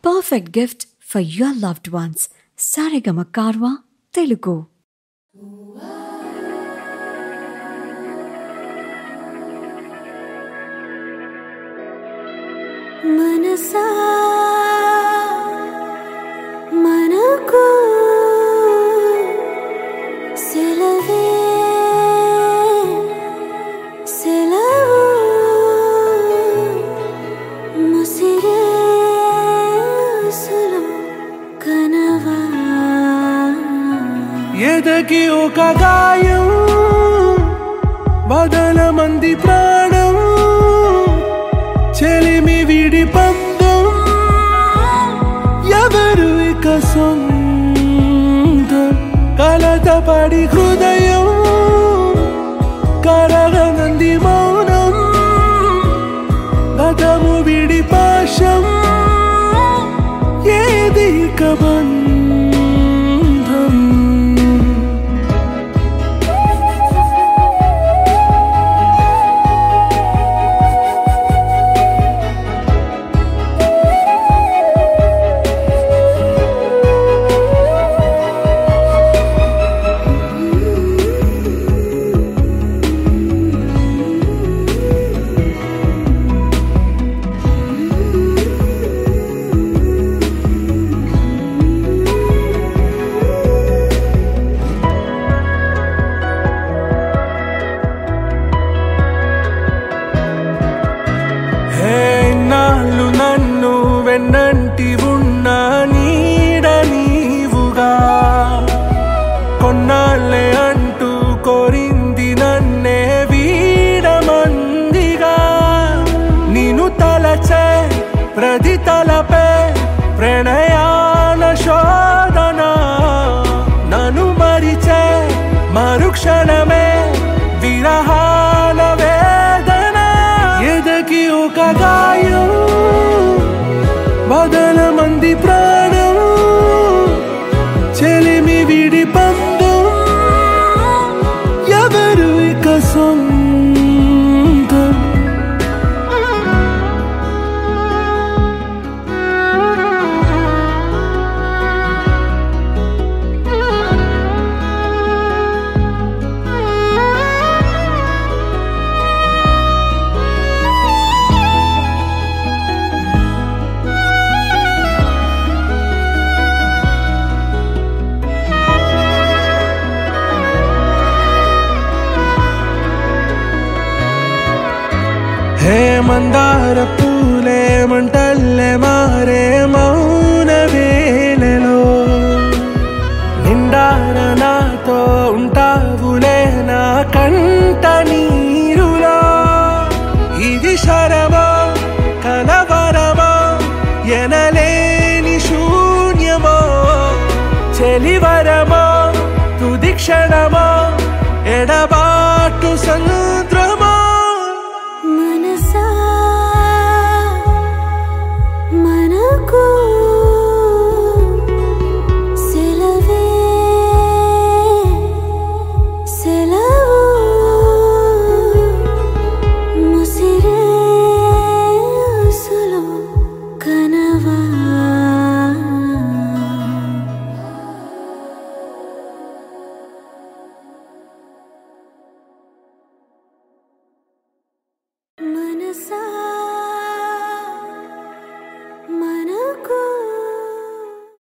perfect gift for your loved ones. Sarigama Karwa, Telugu. మనసా మనకు సెలవే సెలవు ముసిరే అసలు కనవా ఎదకి ఒక గాయం బదల మంది ప్రాణం చెలిమి విడి పందం ఎవరు ఇక సొంతం కలత పడి హృదయం కరగనంది మౌనం గతము విడి పాశం ఏది ఇక బంధం హే నాళ్ళు నన్ను వెన్నంటి ఉన్న నీడ నీవుగా కొన్నాళ్ళే అంటూ కోరింది నన్నే వీడమందిగా నిన్ను తలచే ప్రతి తలపే ప్రణయాన శోధన నన్ను మరిచే మరుక్షణమే విరహాల వేదన ఎదకి ఒక గాయం బదల మంది ప్రాణం చెలిమి విడి పందం ఎవరు ఇక సొంతం హే మందార పూలే మంటల్లే మారే మౌన వేళలో నిండార నాతో ఉంటావులే నా కంట నీరులో ఇది శరమా కలవరమా ఎనలేని శూన్యమో చెలివరమా తుది క్షణ